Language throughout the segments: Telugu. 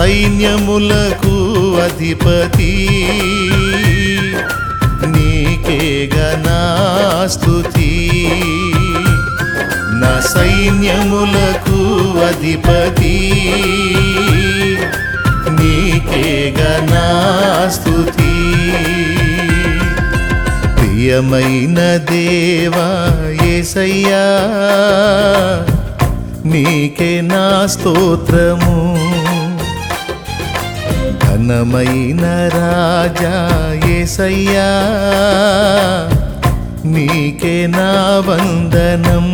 సైన్యములకు అధిపతి నీకేగా నా స్తుతి నా సైన్యములకు అధిపతి నీకేగా నా స్తుతి ప్రియమైన దేవా యేసయ్యా నీకే నా స్తోత్రము ఘనమైన రాజా యేసయ్యా నీకే నా వందనం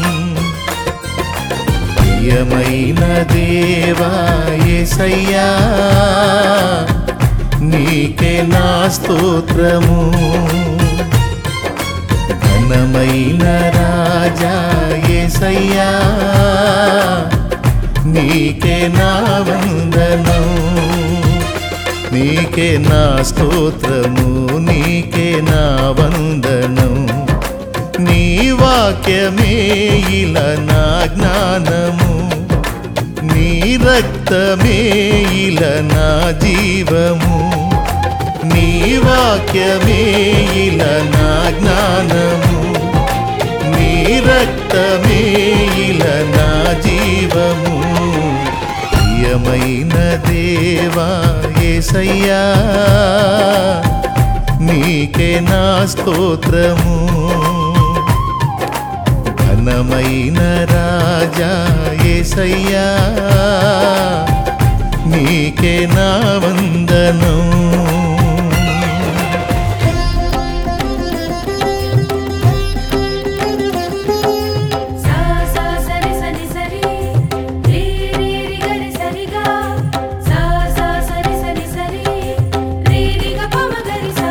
ప్రియమైన దేవా యేసయ్యా నీకే నా స్తోత్రము ఘనమైన రాజా యేసయ్యా నీకే నా వందనం నీకే నా స్తోత్రము నీకే నా వందనం నీ వాక్యమే ఇలా నా జ్ఞానము నీ రక్తమే ఇలా నా జీవము నీ వాక్యమే ఇలా నా జ్ఞానము నీ రక్తమే ఇలా నా జీవము ప్రియమైన దేవా యేసయ్యా నీకే నా స్తోత్రము ఘనమైన రాజా యేసయ్యా నీకే నా వందనం సా సా సరి సని సరి రి రి రి గరి సరిగా సా సా సరి సని సరి రి రి గ ప మ గరి సా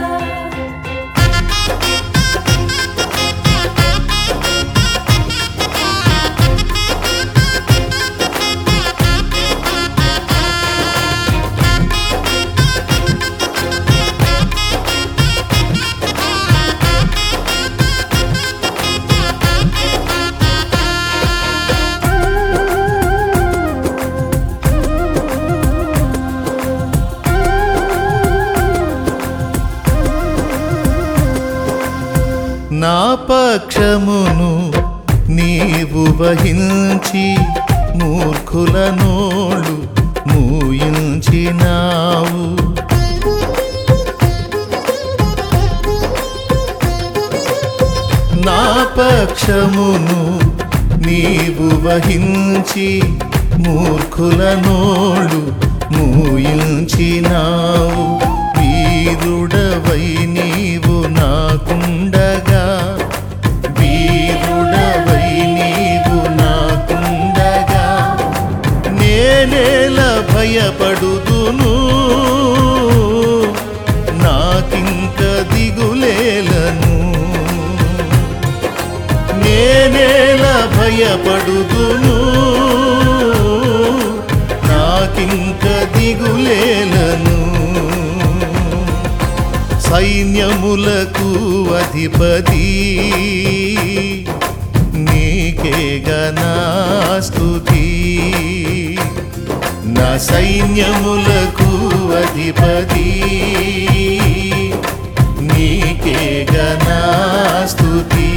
నా పక్షమును నీవు వహించి మూర్ఖుల నోళ్ళు మూయించినావు నా పక్షమును నీవు వహించి మూర్ఖుల నోళ్ళు మూయించినావు వీరుడవై నీవు నాకుండగా వీరుడవై నీవు నాకుండగా నేనేల భయపడుదును నాకింక దిగులేలను నేనేల భయపడుదును నాకింక దిగులేలను సైన్యములకు అధిపతి నీకేగా నా స్తుతి నా సైన్యములకు అధిపతి నీకేగా నా స్తుతి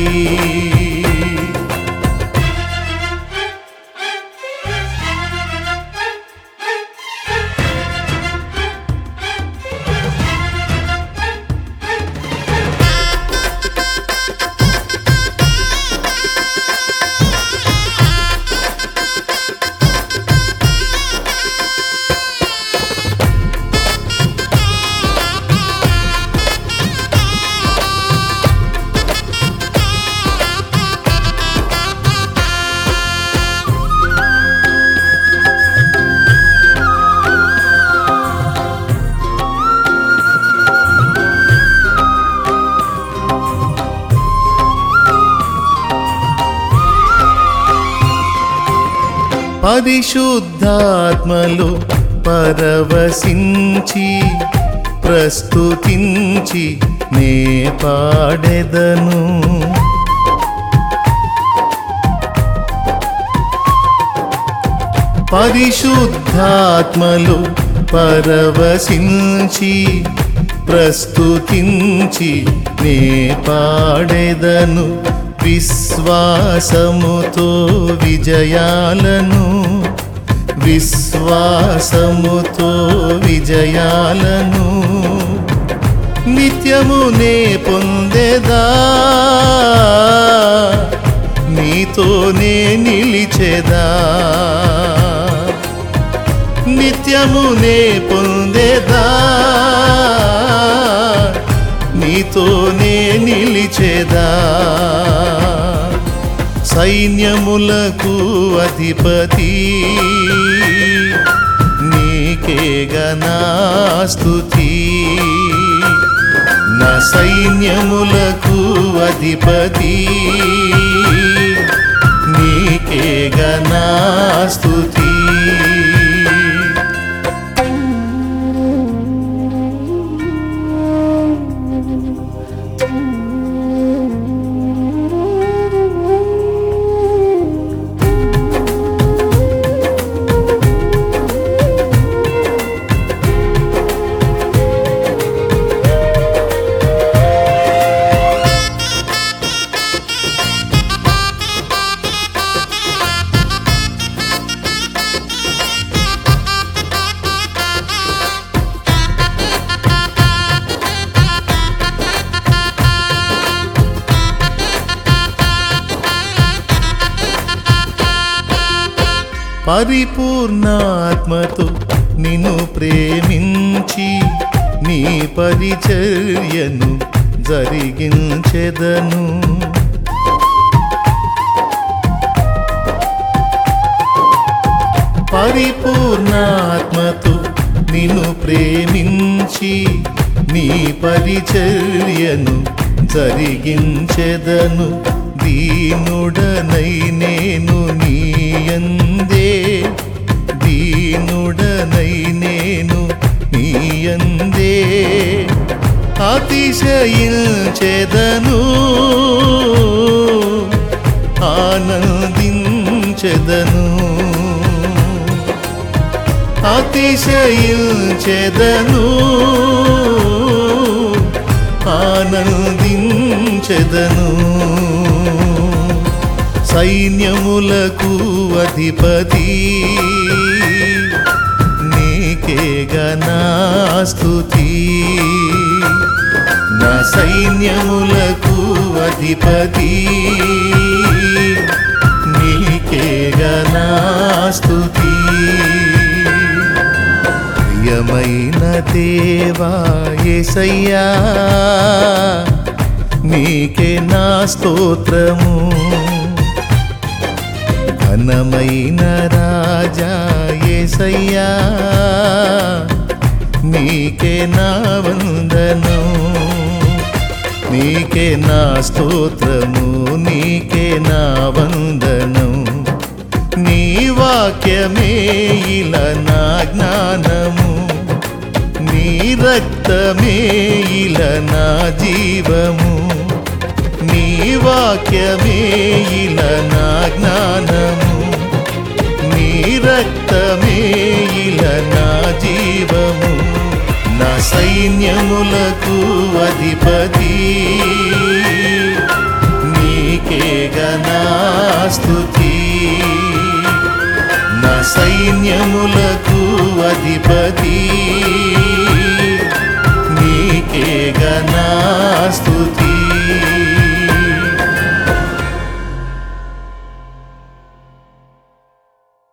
పరిశుద్ధాత్మలో పరవశించి ప్రస్తుతించి నే పాడెదను పరిశుద్ధాత్మలు పరవశించి ప్రస్తుతించి నే పాడెదను విశ్వాసముతో విజయాలను విశ్వాసముతో విజయాలను నిత్యము నే పొందెదా నీతోనే నిలిచెదా నిత్యము నే పొందెదా నీతోనే నిలిచెదా సైన్యములకు అధిపతి నీకే గనాస్తుతి నా సైన్యములకు అధిపతి నీకే గనాస్తుతి పరిపూర్ణాత్మతో నిన్ను ప్రేమించి నీ పరిచర్యను జరిగించెదను పరిపూర్ణాత్మతో నిన్ను ప్రేమించి నీ పరిచర్యను జరిగించెదను దీనుడనై నేను నీయందే దీనుడనై నేను నీయందే అతిశయించెదను ఆనందించెదను అతిశయించెదను ఆనందించెదను సైన్యములకు అధిపతి నీకే గనాస్తుతి నా సైన్యములకు అధిపతి నీకే గనాస్తుతి ప్రియమైన దేవా యేసయ్యా నీకే నా స్తోత్రము ఘనమైన రాజా యేసయ్యా నీకే నా వందనం నీకే నా స్తోత్రము నీకే నా వందనం నీ వాక్యమే ఇలా నా జ్ఞానము నీ రక్తమే ఇలా నా జీవము నీ వాక్యమే ఇలా నా జ్ఞానము నీ రక్తమే ఇలా నా జీవము నా సైన్యములకు అధిపతి నీకే గనాస్తుతి నా సైన్యములకు అధిపతి